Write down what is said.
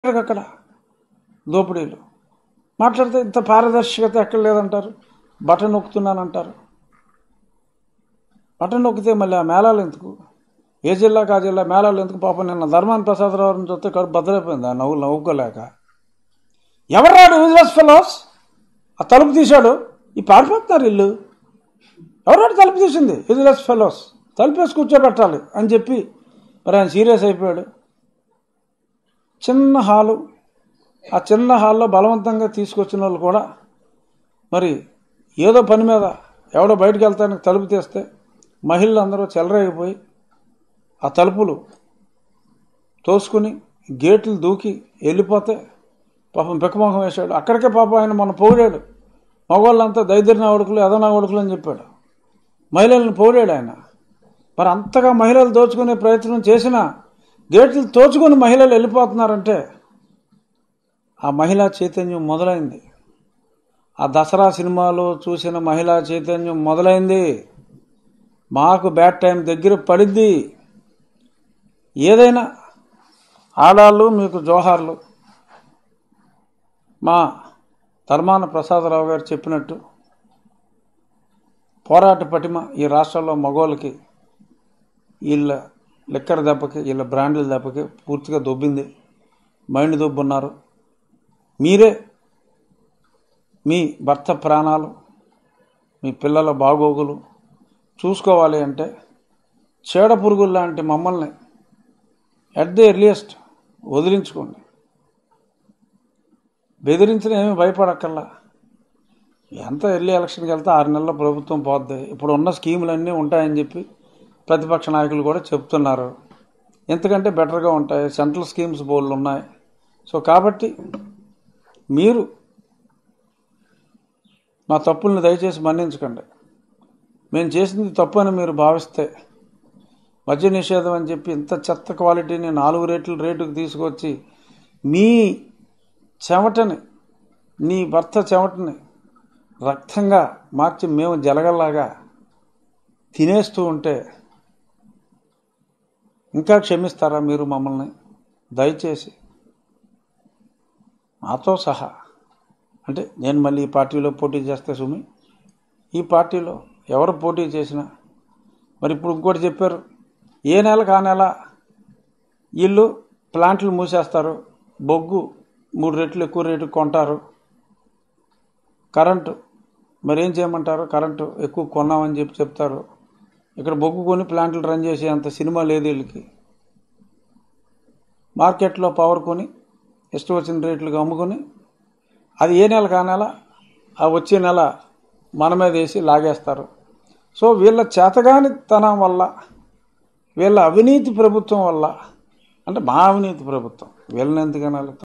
అక్కడ దోపిడీలు మాట్లాడితే ఇంత పారదర్శకత ఎక్కడ లేదంటారు బటన్ నొక్కుతున్నానంటారు బటన్ నొక్కితే మళ్ళీ ఆ మేళాలు ఎందుకు ఏ జిల్లాకు ఆ జిల్లా మేళాలు ఎందుకు పాపం నిన్న ధర్మాన ప్రసాదరావు చూస్తే కడుపు బద్దలైపోయింది ఆ నవ్వు నవ్వుకోలేక ఎవరాడు యూజ్లెస్ ఫెలోస్ ఆ తలుపు తీశాడు ఈ పారిపోతున్నారు ఇల్లు ఎవరాడు తలుపు తీసింది యూజ్లెస్ ఫెలోస్ తలుపు వేసి కూర్చోబెట్టాలి అని చెప్పి మరి ఆయన సీరియస్ అయిపోయాడు చిన్న హాలు ఆ చిన్న హాల్లో బలవంతంగా తీసుకొచ్చిన వాళ్ళు కూడా మరి ఏదో పని మీద ఎవడో బయటకు వెళ్తానికి తలుపు తీస్తే మహిళలు అందరూ చెలరేగిపోయి ఆ తలుపులు తోసుకుని గేట్లు దూకి వెళ్ళిపోతే పాపం పిక్కమొహం వేశాడు అక్కడికే పాపం ఆయన మొన్న పోడాడు మగవాళ్ళంతా దైద్యనా కొడుకులు ఎదనా కొడుకులు అని చెప్పాడు మహిళలను పోడాడు ఆయన మరి అంతగా మహిళలు దోచుకునే ప్రయత్నం చేసినా గేట్లు తోచుకొని మహిళలు వెళ్ళిపోతున్నారంటే ఆ మహిళా చైతన్యం మొదలైంది ఆ దసరా సినిమాలో చూసిన మహిళా చైతన్యం మొదలైంది మాకు బ్యాడ్ టైం దగ్గర పడిద్ది ఏదైనా ఆడాళ్ళు మీకు జోహార్లు మా ధర్మాన ప్రసాదరావు గారు చెప్పినట్టు పోరాట పటిమ ఈ రాష్ట్రంలో మగోళ్ళకి వీళ్ళ లిక్కర్ దెబ్బకి వీళ్ళ బ్రాండ్ల దెబ్బకి పూర్తిగా దొబ్బింది మైండ్ దొబ్బున్నారు మీరే మీ భర్త ప్రాణాలు మీ పిల్లల బాగోగులు చూసుకోవాలి అంటే చీడ పురుగులు లాంటి మమ్మల్ని ఎట్ ది ఎర్లియస్ట్ వదిలించుకోండి బెదిరించిన ఏమీ భయపడక్కల్లా ఎంత ఎర్లీ ఎలక్షన్కి వెళ్తే ఆరు నెలల ప్రభుత్వం పోద్ది ఇప్పుడు ఉన్న స్కీములన్నీ ఉంటాయని చెప్పి ప్రతిపక్ష నాయకులు కూడా చెప్తున్నారు ఎందుకంటే బెటర్గా ఉంటాయి సెంట్రల్ స్కీమ్స్ బోర్డులు ఉన్నాయి సో కాబట్టి మీరు మా తప్పుల్ని దయచేసి మన్నించకండి మేము చేసింది తప్పు అని మీరు భావిస్తే మద్య నిషేధం అని చెప్పి ఇంత చెత్త క్వాలిటీని నాలుగు రేట్ల రేటుకు తీసుకొచ్చి మీ చెమటని నీ భర్త చెమటని రక్తంగా మార్చి మేము జలగల్లాగా తినేస్తూ ఉంటే ఇంకా క్షమిస్తారా మీరు మమ్మల్ని దయచేసి మాతో సహా అంటే నేను మళ్ళీ ఈ పార్టీలో పోటీ చేస్తే సుమి ఈ పార్టీలో ఎవరు పోటీ చేసినా మరి ఇప్పుడు ఇంకోటి చెప్పారు ఏ నెలకు ఆ నెల వీళ్ళు ప్లాంట్లు మూసేస్తారు బొగ్గు మూడు రెట్లు ఎక్కువ రేటు కొంటారు కరెంటు మరి ఏం చేయమంటారు కరెంటు ఎక్కువ కొన్నామని చెప్పి చెప్తారు ఇక్కడ బొగ్గు కొని ప్లాంట్లు రన్ చేసే అంత సినిమా లేదు వీళ్ళకి మార్కెట్లో పవర్ కొని ఇష్టం వచ్చిన రేట్లకు అమ్ముకొని అది ఏ నెల కా నెల ఆ వచ్చే నెల మన మీద వేసి లాగేస్తారు సో వీళ్ళ చేతగానితనం వల్ల వీళ్ళ అవినీతి ప్రభుత్వం వల్ల అంటే మా అవినీతి ప్రభుత్వం వీళ్ళని ఎందుకనాలి